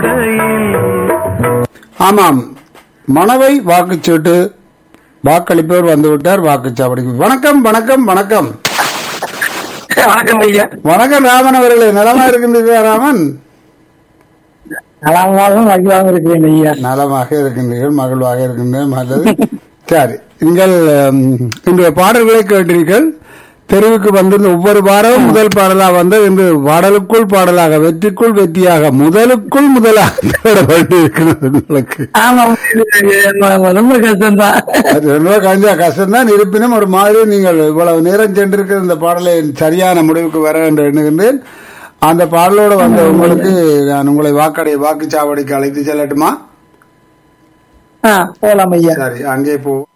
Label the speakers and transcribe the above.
Speaker 1: ஆமாம் மணவை வாக்குச்சீட்டு வாக்களிப்பவர் வந்துவிட்டார் வாக்குச்சாவடிக்கு வணக்கம் வணக்கம் வணக்கம்
Speaker 2: வணக்கம் ஐயா
Speaker 1: வணக்கம் ராமன் அவர்களே நலமா இருக்கின்றீர்களா ராமன்
Speaker 2: நலமாகவும் மகிழ்வாகவும் இருக்கிறேன் ஐயா
Speaker 1: நலமாக இருக்கின்றீர்கள் மகிழ்வாக இருக்கின்றேன் நல்லது சரி நீங்கள் ம், இன்றைய பாடல்களை கேட்டீர்கள் தெருவுக்கு வந்து இந்த ஒவ்வொரு வாரமும் முதல் பாடலாக வந்து இன்று பாடலுக்குள் பாடலாக வெற்றிக்குள் வெற்றியாக முதலுக்குள் முதலாக தேட வேண்டி இருக்கிறது உங்களுக்கு
Speaker 2: ஆமா இது ரொம்ப கஷ்டம்தான்
Speaker 1: அது ரொம்ப கஞ்சா கஷ்டம்தான் இருப்பினும் ஒரு மாதிரி நீங்கள் இவ்வளவு நேரம் சென்றிருக்கிற இந்த பாடலை சரியான முடிவுக்கு வர என்று எண்ணுகின்றேன் அந்த பாடலோடு வந்த உங்களுக்கு நான் உங்களை வாக்கடை வாக்குச்சாவடிக்கு அழைத்து செல்லட்டுமா
Speaker 2: ஆ, போலாம் ஐயா
Speaker 1: சரி அங்கே போ